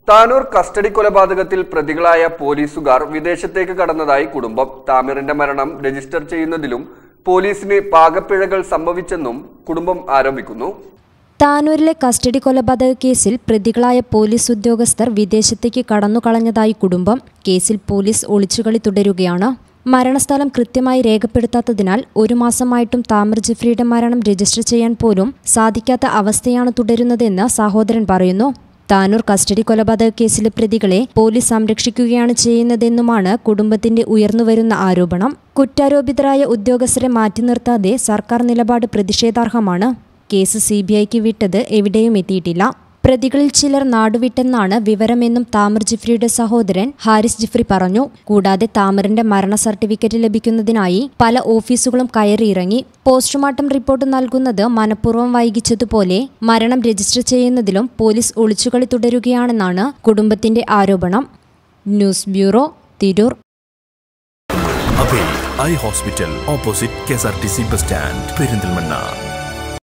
Tanur custody കൊലപാതകത്തിൽ പ്രതികളായ പോലീസുകാർ വിദേശത്തേക്ക് കടന്നതായി കുടുംബം താമിറിന്റെ മരണം രജിസ്റ്റർ ചെയ്യുന്നതിലും പോലീസിന് പാകപ്പിഴകൾ സംഭവിച്ചെന്നും കുടുംബം ആരോപിക്കുന്നു താനൂരിലെ കസ്റ്റഡി കൊലപാതക കേസിൽ പ്രതികളായ പോലീസ് ഉദ്യോഗസ്ഥർ വിദേശത്തേക്ക് കടന്നുകളഞ്ഞതായി കുടുംബം കേസിൽ പോലീസ് ഒളിച്ചുകളി തുടരുകയാണ് മരണസ്ഥലം കൃത്യമായി രേഖപ്പെടുത്താത്തതിനാൽ ഒരു മാസമായിട്ടും താമിർ ജിഫ്രിയുടെ മരണം രജിസ്റ്റർ ചെയ്യാൻ പോലും സാധിക്കാത്ത അവസ്ഥയാണ് തുടരുന്നതെന്ന് സഹോദരൻ പറയുന്നു താനൂർ കസ്റ്റഡി കൊലപാതക കേസിലെ പ്രതികളെ പോലീസ് സംരക്ഷിക്കുകയാണ് ചെയ്യുന്നതെന്നുമാണ് കുടുംബത്തിന്റെ ഉയർന്നുവരുന്ന ആരോപണം കുറ്റാരോപിതരായ ഉദ്യോഗസ്ഥരെ മാറ്റി നിർത്താതെ സർക്കാർ നിലപാട് പ്രതിഷേധാർഹമാണ് കേസ് സി ബി ഐക്ക് വിട്ടത് എവിടെയും എത്തിയിട്ടില്ല പ്രതികളിൽ ചിലർ നാടുവിട്ടെന്നാണ് വിവരമെന്നും താമിർ ജിഫ്രിയുടെ സഹോദരൻ ഹാരിസ് ജിഫ്രി പറഞ്ഞു കൂടാതെ താമിറിന്റെ മരണ സർട്ടിഫിക്കറ്റ് ലഭിക്കുന്നതിനായി പല ഓഫീസുകളും കയറിയിറങ്ങി പോസ്റ്റ്മോർട്ടം റിപ്പോർട്ട് നൽകുന്നത് മനഃപൂർവ്വം വൈകിച്ചതുപോലെ മരണം രജിസ്റ്റർ ചെയ്യുന്നതിലും പോലീസ് ഒളിച്ചുകളി തുടരുകയാണെന്നാണ് കുടുംബത്തിന്റെ ആരോപണം news bureau Tirur Abhay eye hospital opposite K S R T C bus stand Perinthalmanna